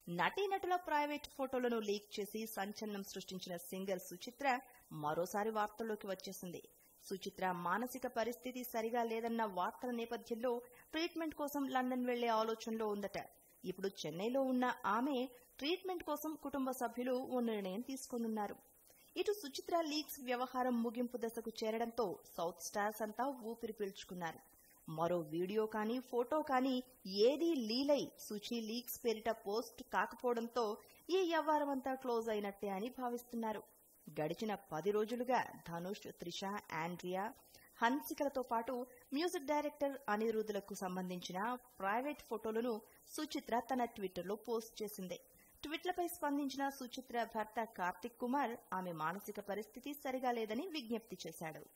నటీనటుల ప్రైవేట్ ఫోటోలను లీక్ చేసి సంచలనం సృష్టించిన సింగర్ సుచిత్ర మరోసారి వార్తల్లోకి వచ్చేసింది సుచిత్ర మానసిక పరిస్థితి సరిగా లేదన్న వార్తల నేపథ్యంలో ట్రీట్మెంట్ కోసం లండన్ వెళ్లే ఆలోచనలో ఉందట ఇప్పుడు చెన్నైలో ఉన్న ఆమె ట్రీట్మెంట్ కోసం కుటుంబ సభ్యులు ఓ నిర్ణయం తీసుకొనున్నారు ఇటు సుచిత్ర లీక్స్ వ్యవహారం ముగింపు దశకు చేరడంతో సౌత్ స్టార్స్ అంతా ఊపిరి పీల్చుకున్నారు మరో వీడియో కానీ ఫోటో కానీ ఏదీ లీలై సుచి లీక్స్ పేరిట పోస్ట్ కాకపోవడంతో ఈ వ్యవహారం అంతా క్లోజ్ అయినట్టే అని భావిస్తున్నారు గడిచిన పది రోజులుగా ధనుష్ త్రిష ఆండ్రియా హన్సికలతో పాటు మ్యూజిక్ డైరెక్టర్ అనిరుద్ధులకు సంబంధించిన ప్రైవేట్ ఫోటోలను సుచిత్ర తన ట్విట్టర్లో పోస్ట్ చేసింది ట్వీట్లపై స్పందించిన సుచిత్ర భర్త కార్తిక్ కుమార్ ఆమె మానసిక పరిస్థితి సరిగా లేదని విజ్ఞప్తి చేశాడు